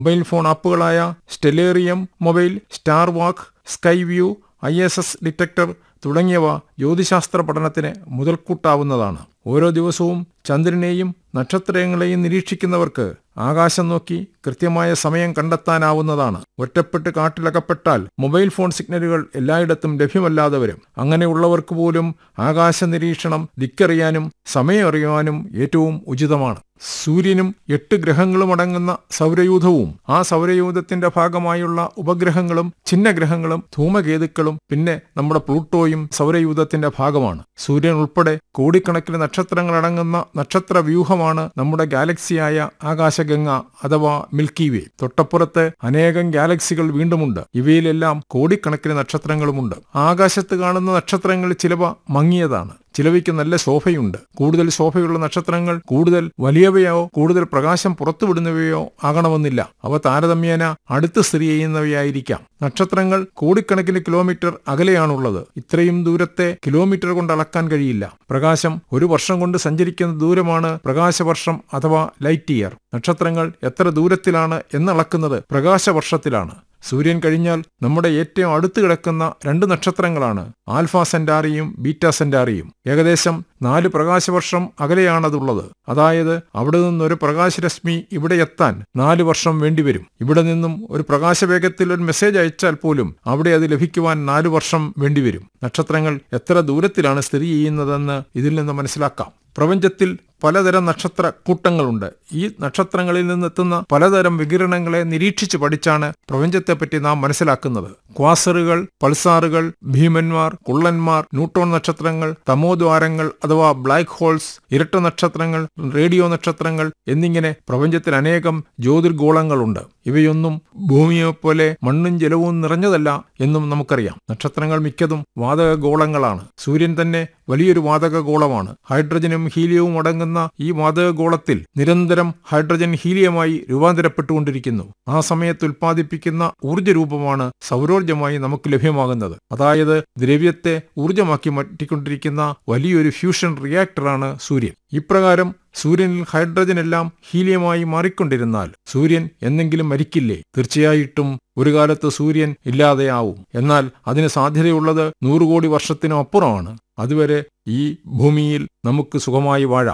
mobile phone ആപ്പുകളായ Stellarium mobile Star Walk Sky View I S S detector തുടങ്ങിയവ ജ്യോതിശാസ്ത്ര പഠനത്തിന് മുതൽക്കൂട്ടാവുന്നതാണ് ഓരോ ദിവസവും ചന്ദ്രനെയും നക്ഷത്രങ്ങളെയും നിരീക്ഷിക്കുന്നവർക്ക് ആകാശം നോക്കി കൃത്യമായ സമയം കണ്ടെത്താനാവുന്നതാണ് ഒറ്റപ്പെട്ട് കാട്ടിലകപ്പെട്ടാൽ മൊബൈൽ ഫോൺ സിഗ്നലുകൾ എല്ലായിടത്തും ലഭ്യമല്ലാതെ വരും അങ്ങനെയുള്ളവർക്ക് പോലും ആകാശ നിരീക്ഷണം ദിക്കറിയാനും സമയം അറിയാനും ഏറ്റവും ഉചിതമാണ് സൂര്യനും എട്ട് ഗ്രഹങ്ങളും അടങ്ങുന്ന സൗരയൂഥവും ആ സൗരയൂഥത്തിന്റെ ഭാഗമായുള്ള ഉപഗ്രഹങ്ങളും ഛിന്നഗ്രഹങ്ങളും ധൂമകേതുക്കളും പിന്നെ നമ്മുടെ പ്ലൂട്ടോയും സൗരയൂഥത്തിന്റെ ഭാഗമാണ് സൂര്യൻ ഉൾപ്പെടെ കോടിക്കണക്കിന് നക്ഷത്രങ്ങൾ അടങ്ങുന്ന നക്ഷത്ര വ്യൂഹമാണ് നമ്മുടെ ഗാലക്സിയായ ആകാശഗംഗ അഥവാ മിൽക്കി വേ തൊട്ടപ്പുറത്ത് അനേകം ഗാലക്സികൾ വീണ്ടുമുണ്ട് ഇവയിലെല്ലാം കോടിക്കണക്കിന് നക്ഷത്രങ്ങളുമുണ്ട് ആകാശത്ത് കാണുന്ന നക്ഷത്രങ്ങൾ ചിലവ മങ്ങിയതാണ് ചിലവയ്ക്ക് നല്ല ശോഭയുണ്ട് കൂടുതൽ ശോഭയുള്ള നക്ഷത്രങ്ങൾ കൂടുതൽ വലിയവയോ കൂടുതൽ പ്രകാശം പുറത്തുവിടുന്നവയോ ആകണമെന്നില്ല അവ താരതമ്യേന അടുത്ത് സ്ഥിതി ചെയ്യുന്നവയായിരിക്കാം നക്ഷത്രങ്ങൾ കോടിക്കണക്കിന് കിലോമീറ്റർ അകലെയാണുള്ളത് ഇത്രയും ദൂരത്തെ കിലോമീറ്റർ കൊണ്ട് അളക്കാൻ കഴിയില്ല പ്രകാശം ഒരു വർഷം കൊണ്ട് സഞ്ചരിക്കുന്ന ദൂരമാണ് പ്രകാശവർഷം അഥവാ ലൈറ്റ് ഇയർ നക്ഷത്രങ്ങൾ എത്ര ദൂരത്തിലാണ് എന്നളക്കുന്നത് പ്രകാശവർഷത്തിലാണ് സൂര്യൻ കഴിഞ്ഞാൽ നമ്മുടെ ഏറ്റവും അടുത്ത് കിടക്കുന്ന രണ്ട് നക്ഷത്രങ്ങളാണ് ആൽഫ സെന്റാറിയും ബീറ്റ സെന്റാറിയും ഏകദേശം നാല് പ്രകാശവർഷം അകലെയാണതുള്ളത് അതായത് അവിടെ നിന്നൊരു പ്രകാശരശ്മി ഇവിടെ എത്താൻ നാല് വർഷം വേണ്ടിവരും ഇവിടെ നിന്നും ഒരു പ്രകാശവേഗത്തിൽ ഒരു മെസ്സേജ് അയച്ചാൽ പോലും അവിടെ അത് ലഭിക്കുവാൻ നാല് വർഷം വേണ്ടിവരും നക്ഷത്രങ്ങൾ എത്ര ദൂരത്തിലാണ് സ്ഥിതി ചെയ്യുന്നതെന്ന് ഇതിൽ നിന്ന് മനസ്സിലാക്കാം പ്രപഞ്ചത്തിൽ പലതരം നക്ഷത്ര കൂട്ടങ്ങളുണ്ട് ഈ നക്ഷത്രങ്ങളിൽ നിന്നെത്തുന്ന പലതരം വികിരണങ്ങളെ നിരീക്ഷിച്ചു പഠിച്ചാണ് പ്രപഞ്ചത്തെപ്പറ്റി നാം മനസ്സിലാക്കുന്നത് ക്വാസറുകൾ പൾസാറുകൾ ഭീമന്മാർ കുള്ളന്മാർ ന്യൂട്രോൺ നക്ഷത്രങ്ങൾ തമോദ്വാരങ്ങൾ അഥവാ ബ്ലാക്ക് ഹോൾസ് ഇരട്ട നക്ഷത്രങ്ങൾ റേഡിയോ നക്ഷത്രങ്ങൾ എന്നിങ്ങനെ പ്രപഞ്ചത്തിൽ അനേകം ജ്യോതിർഗോളങ്ങളുണ്ട് ഇവയൊന്നും ഭൂമിയെപ്പോലെ മണ്ണും ജലവും നിറഞ്ഞതല്ല എന്നും നമുക്കറിയാം നക്ഷത്രങ്ങൾ മിക്കതും വാതക ഗോളങ്ങളാണ് സൂര്യൻ തന്നെ വലിയൊരു വാതക ഗോളമാണ് ഹൈഡ്രജനും ഹീലിയവും അടങ്ങുന്ന ഈ വാതക ഗോളത്തിൽ നിരന്തരം ഹൈഡ്രജൻ ഹീലിയമായി രൂപാന്തരപ്പെട്ടുകൊണ്ടിരിക്കുന്നു ആ സമയത്ത് ഉൽപ്പാദിപ്പിക്കുന്ന ഊർജ്ജരൂപമാണ് സൗരോർജ്ജമായി നമുക്ക് ലഭ്യമാകുന്നത് അതായത് ദ്രവ്യത്തെ ഊർജ്ജമാക്കി മാറ്റിക്കൊണ്ടിരിക്കുന്ന വലിയൊരു ഫ്യൂഷൻ റിയാക്ടറാണ് സൂര്യൻ ഇപ്രകാരം സൂര്യനിൽ ഹൈഡ്രജൻ എല്ലാം ഹീലിയമായി മാറിക്കൊണ്ടിരുന്നാൽ സൂര്യൻ എന്നെങ്കിലും മരിക്കില്ലേ തീർച്ചയായിട്ടും ഒരു കാലത്ത് സൂര്യൻ ഇല്ലാതെയാവും എന്നാൽ അതിന് സാധ്യതയുള്ളത് നൂറ് കോടി വർഷത്തിനും അപ്പുറമാണ് അതുവരെ ഈ ഭൂമിയിൽ നമുക്ക് സുഖമായി വാഴാം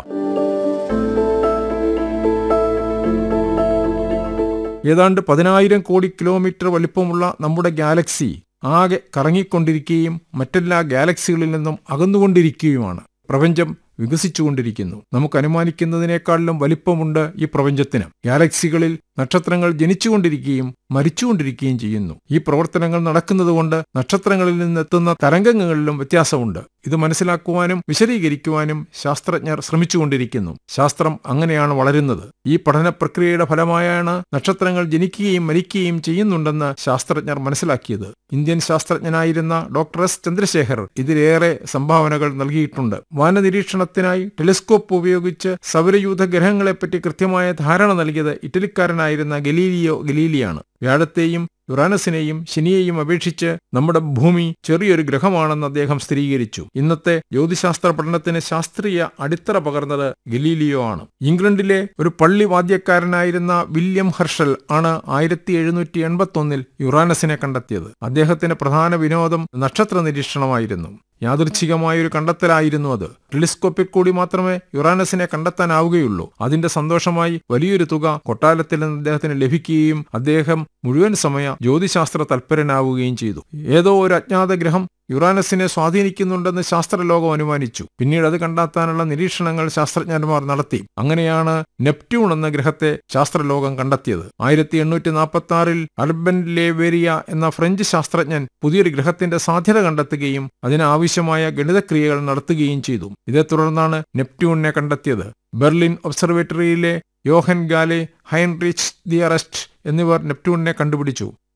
ഏതാണ്ട് പതിനായിരം കോടി കിലോമീറ്റർ വലിപ്പമുള്ള നമ്മുടെ ഗാലക്സി ആകെ കറങ്ങിക്കൊണ്ടിരിക്കുകയും മറ്റെല്ലാ ഗാലക്സികളിൽ നിന്നും അകന്നുകൊണ്ടിരിക്കുകയുമാണ് പ്രപഞ്ചം വികസിച്ചുകൊണ്ടിരിക്കുന്നു നമുക്ക് അനുമാനിക്കുന്നതിനേക്കാളിലും വലിപ്പമുണ്ട് ഈ പ്രപഞ്ചത്തിന് ഗാലക്സികളിൽ നക്ഷത്രങ്ങൾ ജനിച്ചുകൊണ്ടിരിക്കുകയും മരിച്ചുകൊണ്ടിരിക്കുകയും ചെയ്യുന്നു ഈ പ്രവർത്തനങ്ങൾ നടക്കുന്നതുകൊണ്ട് നക്ഷത്രങ്ങളിൽ നിന്നെത്തുന്ന തരംഗങ്ങളിലും വ്യത്യാസമുണ്ട് ഇത് മനസ്സിലാക്കുവാനും വിശദീകരിക്കുവാനും ശാസ്ത്രജ്ഞർ ശ്രമിച്ചുകൊണ്ടിരിക്കുന്നു ശാസ്ത്രം അങ്ങനെയാണ് വളരുന്നത് ഈ പഠന പ്രക്രിയയുടെ ഫലമായാണ് നക്ഷത്രങ്ങൾ ജനിക്കുകയും മരിക്കുകയും ചെയ്യുന്നുണ്ടെന്ന് ശാസ്ത്രജ്ഞർ മനസ്സിലാക്കിയത് ഇന്ത്യൻ ശാസ്ത്രജ്ഞനായിരുന്ന ഡോക്ടർ എസ് ചന്ദ്രശേഖർ ഇതിലേറെ സംഭാവനകൾ നൽകിയിട്ടുണ്ട് വാനനിരീക്ഷണത്തിനായി ടെലിസ്കോപ്പ് ഉപയോഗിച്ച് സൗരയൂഥ ഗ്രഹങ്ങളെപ്പറ്റി കൃത്യമായ ധാരണ നൽകിയത് ഇറ്റലിക്കാരനായിരുന്ന ഗലീലിയോ ഗലീലിയാണ് വ്യാഴത്തെയും യുറാനസിനെയും ശനിയെയും അപേക്ഷിച്ച് നമ്മുടെ ഭൂമി ചെറിയൊരു ഗ്രഹമാണെന്ന് അദ്ദേഹം സ്ഥിരീകരിച്ചു ഇന്നത്തെ ജ്യോതിശാസ്ത്ര പഠനത്തിന് ശാസ്ത്രീയ അടിത്തറ പകർന്നത് ഗലീലിയോ ആണ് ഇംഗ്ലണ്ടിലെ ഒരു പള്ളി വാദ്യക്കാരനായിരുന്ന വില്യം ഹർഷൽ ആണ് ആയിരത്തി എഴുന്നൂറ്റി എൺപത്തി ഒന്നിൽ യുറാനസിനെ കണ്ടെത്തിയത് അദ്ദേഹത്തിന്റെ പ്രധാന വിനോദം നക്ഷത്ര നിരീക്ഷണമായിരുന്നു യാദൃച്ഛികമായൊരു കണ്ടെത്തലായിരുന്നു അത് ടെലിസ്കോപ്പിൽ കൂടി മാത്രമേ യുറാനസിനെ കണ്ടെത്താനാവുകയുള്ളൂ അതിന്റെ സന്തോഷമായി വലിയൊരു തുക കൊട്ടാരത്തിൽ നിന്ന് അദ്ദേഹത്തിന് ലഭിക്കുകയും അദ്ദേഹം മുഴുവൻ സമയ ജ്യോതിശാസ്ത്ര തൽപരനാവുകയും ചെയ്തു ഏതോ ഒരു അജ്ഞാത ഗ്രഹം യുറാനസിനെ സ്വാധീനിക്കുന്നുണ്ടെന്ന് ശാസ്ത്രലോകം അനുമാനിച്ചു പിന്നീട് അത് കണ്ടെത്താനുള്ള നിരീക്ഷണങ്ങൾ ശാസ്ത്രജ്ഞന്മാർ നടത്തി അങ്ങനെയാണ് നെപ്റ്റ്യൂൺ എന്ന ഗ്രഹത്തെ ശാസ്ത്രലോകം കണ്ടെത്തിയത് ആയിരത്തി എണ്ണൂറ്റി നാൽപ്പത്തി ആറിൽ അർബൻ ലേവേരിയ എന്ന ഫ്രഞ്ച് ശാസ്ത്രജ്ഞൻ പുതിയൊരു ഗ്രഹത്തിന്റെ സാധ്യത കണ്ടെത്തുകയും അതിനാവശ്യമായ ഗണിതക്രിയകൾ നടത്തുകയും ചെയ്തു ഇതേ തുടർന്നാണ് നെപ്റ്റ്യൂണിനെ കണ്ടെത്തിയത് ബെർലിൻ ഒബ്സർവേറ്ററിയിലെ യോഹൻ ഗാലെ ഹൈൻറിച്ച് ദിയറസ്റ്റ് എന്നിവർ നെപ്റ്റ്യൂണിനെ കണ്ടുപിടിച്ചു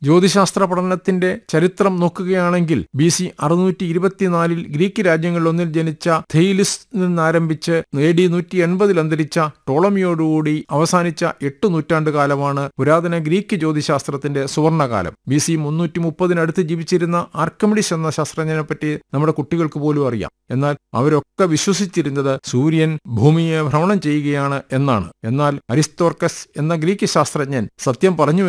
ജ്യോതിശാസ്ത്ര പഠനത്തിന്റെ ചരിത്രം നോക്കുകയാണെങ്കിൽ ബി സി അറുന്നൂറ്റി ഇരുപത്തിനാലിൽ ഗ്രീക്ക് രാജ്യങ്ങളിലൊന്നിൽ ജനിച്ച തെയിലിസ് നിന്നാരംഭിച്ച് എ ഡി നൂറ്റി എൺപതിൽ അന്തരിച്ച ടോളമിയോടുകൂടി അവസാനിച്ച എട്ട് നൂറ്റാണ്ട് കാലമാണ് പുരാതന ഗ്രീക്ക് ജ്യോതിശാസ്ത്രത്തിന്റെ സുവർണകാലം ബി സി മുന്നൂറ്റി മുപ്പതിനടുത്ത് ജീവിച്ചിരുന്ന ആർക്കമിഡിസ് എന്ന ശാസ്ത്രജ്ഞനെ പറ്റി നമ്മുടെ കുട്ടികൾക്ക് പോലും അറിയാം എന്നാൽ അവരൊക്കെ വിശ്വസിച്ചിരുന്നത് സൂര്യൻ ഭൂമിയെ ഭ്രമണം ചെയ്യുകയാണ് എന്നാണ് എന്നാൽ അരിസ്തോർക്കസ് എന്ന ഗ്രീക്ക് ശാസ്ത്രജ്ഞൻ സത്യം പറഞ്ഞു